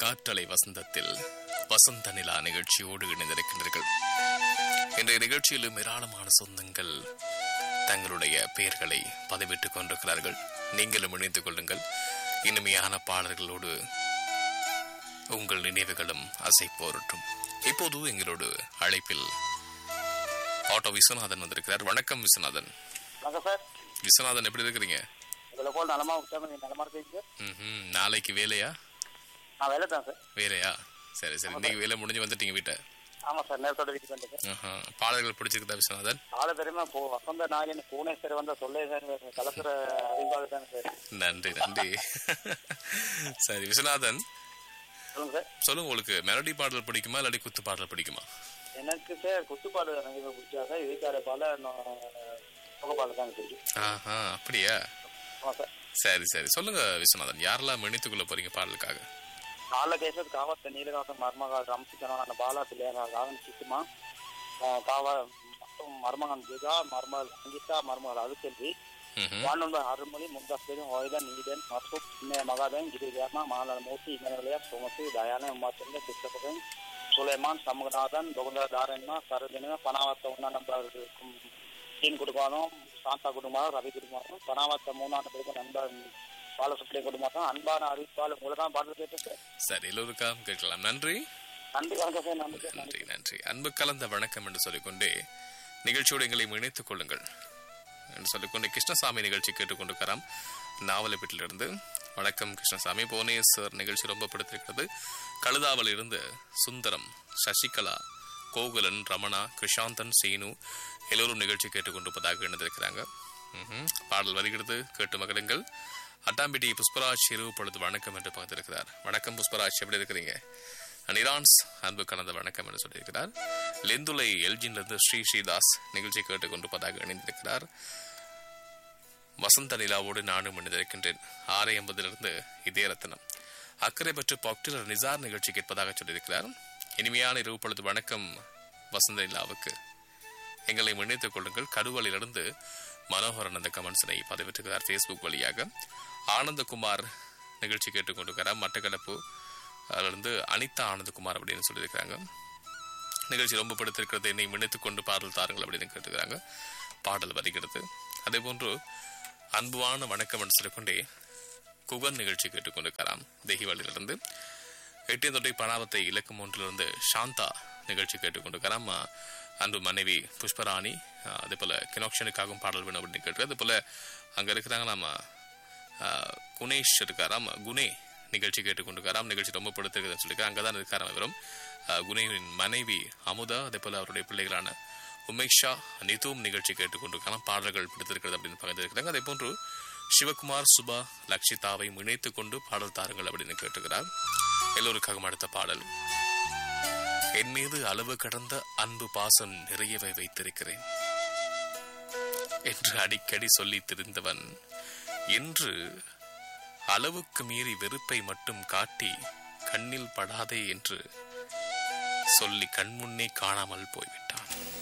காற்றலை வசந்தத்தில் வசந்த நிலா நிகழ்ச்சியோடு இணைந்திருக்கின்றீர்கள் இன்றைய நிகழ்ச்சியிலும் ஏராளமான சொந்தங்கள் தங்களுடைய பெயர்களை பதிவிட்டுக் கொண்டிருக்கிறார்கள் நீங்களும் இணைந்து கொள்ளுங்கள் இனிமையான பாடல்களோடு உங்கள் நினைவுகளும் அசை போரட்டும் இப்போது எங்களோடு அழைப்பில் ஆட்டோ விஸ்வநாதன் வந்திருக்கிறார் வணக்கம் விஸ்வநாதன் வணக்கம் சார் விஸ்வநாதன் எப்படி இருக்கிறீங்க உங்களை போல் நலமா உற்சாகம் நீங்க நலமா இருக்கீங்க சார் ம்ஹும். நாளைக்கு வேலையா நான் வேலை தான் சார் வேலையா சரி சரி இன்னைக்கு வேலை முடிஞ்சு வந்துட்டீங்க வீட்டை ஆமா சார் நேரத்தோட வீட்டுக்கு வந்து சார் ஆஹா. பாடல்கள் பிடிச்சிருக்குதா விஸ்வநாதன் ஆளு தெரியுமா இப்போ வசந்த நாயன் பூனே சார் வந்தா சொல்லே சார் கலசுற அறிவாக தானே சார் நன்றி நன்றி சரி விஸ்வநாதன் சொல்லுங்க சார் சொல்லுங்க உங்களுக்கு மெலடி பாடல் பிடிக்குமா இல்லாட்டி குத்து பாடல் பிடிக்குமா எனக்கு சார் குத்துப்பாடு எனக்கு பிடிச்சா சார் வீட்டார பால புகப்பாடு தான் பிடிக்கும் ஆஹா அப்படியா ஆமா சார் சரி சரி சொல்லுங்க விஸ்வநாதன் யாரெல்லாம் இணைத்துக்குள்ள போறீங்க பாடலுக்காக கால கேசத் காவத்த நீலகாசம் மர்மகால் ரம்சிக்கணும் அந்த பாலா பிள்ளையார் காவன் சித்துமா காவா மற்றும் மர்மகன் ஜிகா மர்மல் சங்கீதா மர்மகள் அதுசெல்வி ம்ஹும். வானொன்று அருள்மொழி முந்தாஸ்தேரும் ஓய்தன் நீதன் மற்றும் இன்ன மகாதன் கிரிஜாமா மாநல மூர்த்தி இமனவலியா சோமசி தயானன் உமாச்சந்திர கிருஷ்ணபதன் சுலைமான் சமூகநாதன் பகுந்தர தாரண்மா சரதின பனாவத்த ஒன்னா நம்பர் இருக்கும் டீன் குடும்பம் சாந்தா குடும்பம் ரவி குடும்பம் பனாவத்த மூணாம் நம்பருக்கு நண்பர் பாலசுப்ரிய குடும்பம் அன்பான அறிவிப்பால் உங்களை தான் பாடல் கேட்டேன் சார் சரி எல்லோருக்காகவும் கேட்கலாம் நன்றி நன்றி வணக்கம் சார் நன்றி சார் நன்றி நன்றி நன்றி அன்பு கலந்த வணக்கம் என்று சொல்லிக்கொண்டே நிகழ்ச்சியோடு எங்களை இணைத்துக் கொள்ளுங்கள் என்று சொல்லிக்கொண்டு கிருஷ்ணசாமி நிகழ்ச்சி கேட்டுக்கொண்டிருக்கிறாம் நாவலப்பீட்டிலிருந்து வணக்கம் கிருஷ்ணசாமி புவனேஸ்வர் நிகழ்ச்சி ரொம்ப பிடித்திருக்கிறது கழுதாவில் இருந்து சுந்தரம் சசிகலா கோகுலன் ரமணா கிருஷாந்தன் சீனு எல்லோரும் நிகழ்ச்சி கேட்டுக்கொண்டிருப்பதாக இணைந்திருக்கிறாங்க ம்ஹும். பாடல் வருகிறது கேட்டு மகிழுங்கள் அட்டாம்பிட்டி புஷ்பராஜ் இரவு பொழுது வணக்கம் என்று பார்த்திருக்கிறார் வணக்கம் புஷ்பராஜ் எப்படி இருக்கிறீங்க நிரான்ஸ் அன்பு கலந்த வணக்கம் என்று சொல்லியிருக்கிறார் லெந்துலை எல்ஜின்லிருந்து ஸ்ரீ ஸ்ரீதாஸ் நிகழ்ச்சி கேட்டுக்கொண்டிருப்பதாக இணைந்திருக்கிறார் வசந்த நிலாவோடு நானும் இணைந்திருக்கின்றேன் ஆறு எண்பதிலிருந்து இதே ரத்னம் அக்கறை பற்றி பாக்டர் நிசார் நிகழ்ச்சி கேட்பதாக சொல்லியிருக்கிறார் இனிமையான இரவு பொழுது வணக்கம் வசந்த நிலாவுக்கு எங்களை இணைத்துக் கொள்ளுங்கள் கருவலிலிருந்து மனோகரன் அந்த கமெண்ட்ஸனை பதிவிட்டிருக்கிறார் ஃபேஸ்புக் வழியாக ஆனந்தகுமார் நிகழ்ச்சி கேட்டுக்கொண்டிருக்கிறார் மட்டக்களப்பு அதிலிருந்து அனிதா ஆனந்தகுமார் அப்படின்னு சொல்லியிருக்காங்க நிகழ்ச்சி ரொம்ப பிடித்திருக்கிறது என்னை இணைத்துக் கொண்டு பாடல் தாருங்கள் அப்படின்னு கேட்டுக்கிறாங்க பாடல் வருகிறது அதே போன்று அன்புவான வணக்கம் என்று சொல்லிக்கொண்டே குகன் நிகழ்ச்சி கேட்டுக்கொண்டிருக்கிறாம் தெஹிவாலிலிருந்து எட்டியந்தொட்டை பணாவத்தை இலக்கம் ஒன்றிலிருந்து சாந்தா நிகழ்ச்சி கேட்டுக்கொண்டிருக்கிறாம் அஹ், அன்பு மனைவி புஷ்பராணி அஹ், அதே போல கினோக்ஷனுக்காகவும் பாடல் வேணும் அப்படின்னு கேட்டு அதே போல அங்க இருக்கிறாங்க நம்ம அஹ், குணேஷ் இருக்காராம் குணே நிகழ்ச்சி கேட்டுக்கொண்டிருக்காராம் நிகழ்ச்சி ரொம்ப பிடித்திருக்குதுன்னு சொல்லியிருக்காரு அங்கதான் இருக்காராம் இவரும் அஹ், குணேவின் மனைவி அமுதா அதே போல அவருடைய பிள்ளைகளான உமேஷா நிதும் நிகழ்ச்சி கேட்டுக்கொண்டிருக்கலாம் பாடல்கள் பிடித்திருக்கிறது அப்படின்னு பகிர்ந்திருக்கிறாங்க அதே போன்று சிவகுமார் சுபா லக்ஷிதாவை இணைத்துக் கொண்டு பாடல் தாருங்கள் அப்படின்னு கேட்டுக்கிறார் எல்லோருக்காகவும் அடுத்த பாடல் என் மீது அளவு கடந்த அன்பு பாசம் நிறையவே வைத்திருக்கிறேன் என்று அடிக்கடி சொல்லி திரிந்தவன் என்று அளவுக்கு மீறி வெறுப்பை மட்டும் காட்டி கண்ணில் படாதே என்று சொல்லி கண்முன்னே காணாமல் போய்விட்டான்